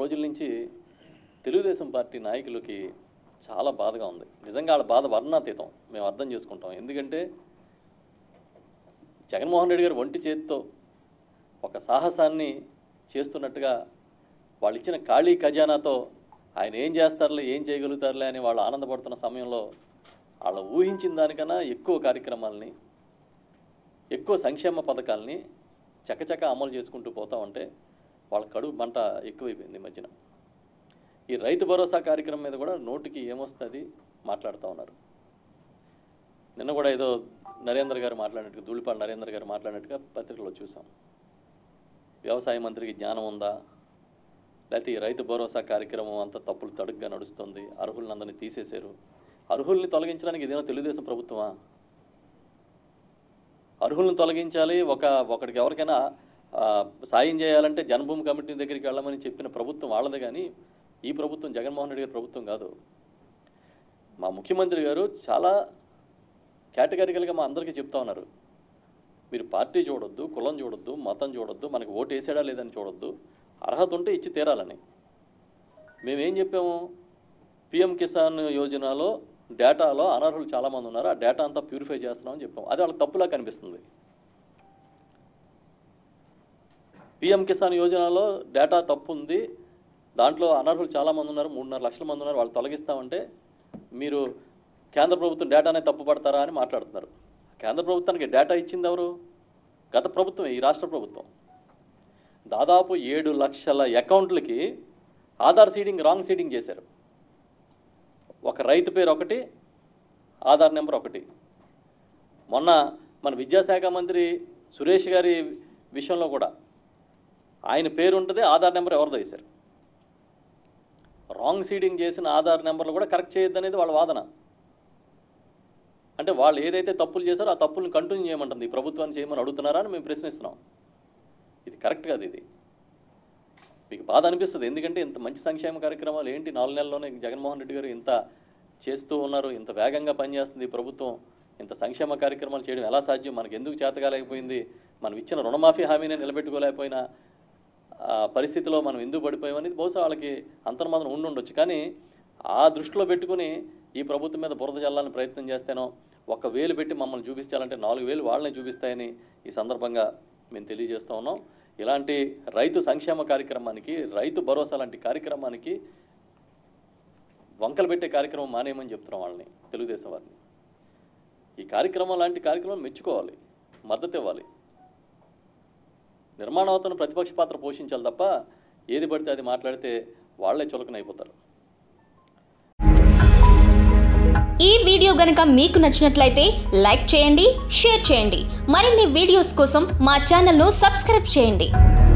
రోజుల నుంచి తెలుగుదేశం పార్టీ నాయకులకి చాలా బాధగా ఉంది నిజంగా వాళ్ళ బాధ వర్ణాతీతం మేము అర్థం చేసుకుంటాం ఎందుకంటే జగన్మోహన్ రెడ్డి గారు ఒంటి చేతితో ఒక సాహసాన్ని చేస్తున్నట్టుగా వాళ్ళు ఇచ్చిన ఖాళీ ఖజానాతో ఆయన ఏం చేస్తారులే ఏం చేయగలుగుతారులే అని వాళ్ళు ఆనందపడుతున్న సమయంలో వాళ్ళ ఊహించిన దానికన్నా ఎక్కువ కార్యక్రమాలని ఎక్కువ సంక్షేమ పథకాలని చకచక అమలు చేసుకుంటూ పోతా ఉంటే వాళ్ళ కడుపు మంట ఎక్కువైపోయింది ఈ మధ్యన ఈ రైతు భరోసా కార్యక్రమం మీద కూడా నోటికి ఏమొస్తుంది మాట్లాడుతూ ఉన్నారు నిన్న కూడా ఏదో నరేంద్ర గారు మాట్లాడినట్టుగా ధూళిపాడు నరేంద్ర గారు మాట్లాడినట్టుగా పత్రికలో చూసాం వ్యవసాయ మంత్రికి జ్ఞానం ఉందా లేకపోతే ఈ రైతు భరోసా కార్యక్రమం అంతా తప్పులు తడుగ్గా నడుస్తుంది అర్హులను అందరినీ తీసేశారు అర్హుల్ని తొలగించడానికి ఇదేమో తెలుగుదేశం ప్రభుత్వమా అర్హులను తొలగించాలి ఒక ఒకడికి ఎవరికైనా ఆ, సాయం చేయాలంటే జన్మభూమి కమిటీ దగ్గరికి వెళ్ళమని చెప్పిన ప్రభుత్వం వాళ్ళదే కానీ ఈ ప్రభుత్వం జగన్మోహన్ రెడ్డి గారి ప్రభుత్వం కాదు మా ముఖ్యమంత్రి గారు చాలా కేటగిరికల్గా మా అందరికీ చెప్తా ఉన్నారు మీరు పార్టీ చూడొద్దు కులం చూడొద్దు మతం చూడొద్దు మనకి ఓటు వేసాడా లేదని చూడొద్దు అర్హత ఉంటే ఇచ్చి తీరాలని మేమేం చెప్పాము పిఎం కిసాన్ యోజనలో డేటాలో అనర్హులు చాలామంది ఉన్నారు ఆ డేటా అంతా ప్యూరిఫై చేస్తున్నామని చెప్పాం అది వాళ్ళకి తప్పులా కనిపిస్తుంది పిఎం కిసాన్ యోజనలో డేటా తప్పు ఉంది దాంట్లో అనర్హులు చాలామంది ఉన్నారు మూడున్నర లక్షల మంది ఉన్నారు వాళ్ళు తొలగిస్తామంటే మీరు కేంద్ర ప్రభుత్వం డేటానే తప్పు పడతారా అని మాట్లాడుతున్నారు కేంద్ర ప్రభుత్వానికి డేటా ఇచ్చింది ఎవరు గత ప్రభుత్వం ఈ రాష్ట్ర ప్రభుత్వం దాదాపు ఏడు లక్షల అకౌంట్లకి ఆధార్ సీడింగ్ రాంగ్ సీడింగ్ చేశారు ఒక రైతు పేరు ఒకటి ఆధార్ నెంబర్ ఒకటి మొన్న మన విద్యాశాఖ మంత్రి సురేష్ గారి విషయంలో కూడా ఆయన పేరు ఉంటుంది ఆధార్ నెంబర్ ఎవరిదో వేశారు రాంగ్ సీడింగ్ చేసిన ఆధార్ నెంబర్లు కూడా కరెక్ట్ చేయొద్దు అనేది వాళ్ళ వాదన అంటే వాళ్ళు ఏదైతే తప్పులు చేశారో ఆ తప్పులను కంటిన్యూ చేయమంటుంది ఈ ప్రభుత్వాన్ని చేయమని అడుగుతున్నారా అని మేము ప్రశ్నిస్తున్నాం ఇది కరెక్ట్ కాదు ఇది మీకు బాధ అనిపిస్తుంది ఎందుకంటే ఇంత మంచి సంక్షేమ కార్యక్రమాలు ఏంటి నాలుగు నెలల్లోనే జగన్మోహన్ రెడ్డి గారు ఇంత చేస్తూ ఉన్నారు ఇంత వేగంగా పనిచేస్తుంది ఈ ప్రభుత్వం ఇంత సంక్షేమ కార్యక్రమాలు చేయడం ఎలా సాధ్యం మనకు ఎందుకు చేతకాలేకపోయింది మనం ఇచ్చిన రుణమాఫీ హామీని నిలబెట్టుకోలేకపోయినా ఆ పరిస్థితిలో మనం ఎందుకు పడిపోయామనేది బహుశా వాళ్ళకి అంతర్మాదం ఉండి ఉండొచ్చు కానీ ఆ దృష్టిలో పెట్టుకుని ఈ ప్రభుత్వం మీద బురద చల్లాలని ప్రయత్నం చేస్తేనో ఒక్క వేలు పెట్టి మమ్మల్ని చూపించాలంటే నాలుగు వేలు వాళ్ళని చూపిస్తాయని ఈ సందర్భంగా మేము తెలియజేస్తూ ఉన్నాం ఇలాంటి రైతు సంక్షేమ కార్యక్రమానికి రైతు భరోసా లాంటి కార్యక్రమానికి వంకలు పెట్టే కార్యక్రమం మానేయమని చెప్తున్నాం వాళ్ళని తెలుగుదేశం వారిని ఈ కార్యక్రమం లాంటి కార్యక్రమం మెచ్చుకోవాలి మద్దతు ఇవ్వాలి నిర్మాణావతను ప్రతిపక్ష పాత్ర పోషించాలి తప్ప ఏది పడితే అది మాట్లాడితే వాళ్ళే చులకనైపోతారు ఈ వీడియో గనుక మీకు నచ్చినట్లయితే లైక్ చేయండి షేర్ చేయండి మరిన్ని వీడియోస్ కోసం మా ఛానల్ను సబ్స్క్రైబ్ చేయండి